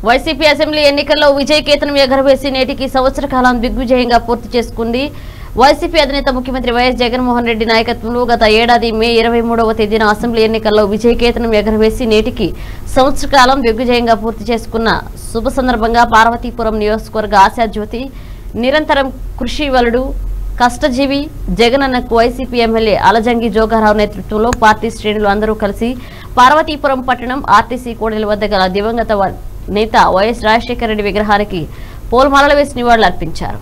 YCP assembly ఎన్నికల్లో విజయకేతనం ఎగరవేసి నేటికి సంవత్సర కాలం దిగ్విజయంగా పూర్తి చేసుకుంది వైసీపీ అధినేత ముఖ్యమంత్రి వైఎస్ జగన్మోహన్ రెడ్డి నాయకత్వంలో గత ఏడాది మే ఇరవై మూడవ తేదీన అసెంబ్లీ ఎన్నికల్లో విజయకేతనం ఎగరవేసి నేటికి సంవత్సర కాలం దిగ్విజయంగా పూర్తి చేసుకున్న శుభ సందర్భంగా పార్వతీపురం నియోజకవర్గ ఆశాజ్యోతి నిరంతరం కృషి వలుడు కష్టజీవి జగనన్నకు వైసీపీ ఎమ్మెల్యే అలజంగి జోగారావు నేతృత్వంలో పార్టీ శ్రేణులు అందరూ కలిసి పార్వతీపురం పట్టణం ఆర్టీసీ కోడెల వద్ద గల దివంగత వ- నేత వైఎస్ రాజశేఖర రెడ్డి విగ్రహానికి పూలమాలలు వేసి నివాళులర్పించారు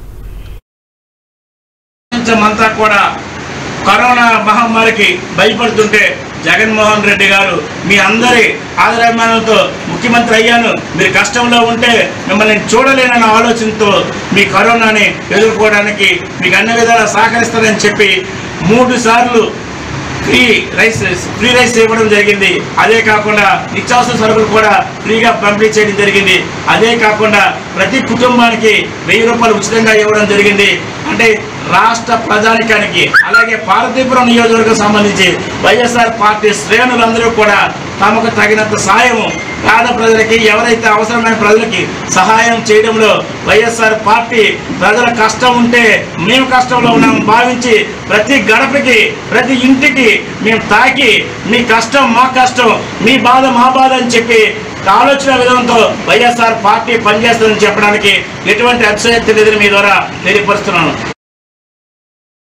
ప్రపంచమంతా కూడా కరోనా మహమ్మారికి భయపడుతుంటే జగన్మోహన్ రెడ్డి గారు మీ అందరి ఆదరాభిమానంతో ముఖ్యమంత్రి అయ్యాను మీరు కష్టంలో ఉంటే మిమ్మల్ని చూడలేనన్న ఆలోచనతో మీ కరోనాని ఎదుర్కోవడానికి మీకు అన్ని విధాలా సహకరిస్తారని చెప్పి మూడు సార్లు ఫ్రీ రైస్ ఫ్రీ రైస్ ఇవ్వడం జరిగింది అదే కాకుండా నిత్యావసర సరుకులు కూడా ఫ్రీగా పంపిణీ చేయడం జరిగింది అదే కాకుండా ప్రతి కుటుంబానికి వెయ్యి రూపాయలు ఉచితంగా ఇవ్వడం జరిగింది అంటే రాష్ట్ర ప్రజానికానికి అలాగే పార్వతీపురం నియోజకవర్గం సంబంధించి వైఎస్ఆర్ పార్టీ శ్రేణులందరూ కూడా తమకు తగినంత సాయం పేద ప్రజలకి ఎవరైతే అవసరమైన ప్రజలకి సహాయం చేయడంలో వైఎస్ఆర్ పార్టీ ప్రజల కష్టం ఉంటే మేము కష్టంలో ఉన్నాం భావించి ప్రతి గడపకి ప్రతి ఇంటికి మేము తాకి మీ కష్టం మా కష్టం మీ బాధ మా బాధ అని చెప్పి ఆలోచన విధానంతో వైఎస్ఆర్ పార్టీ పనిచేస్తుందని చెప్పడానికి ఎటువంటి అతిశయక్తి లేదని మీ ద్వారా తెలియపరుస్తున్నాను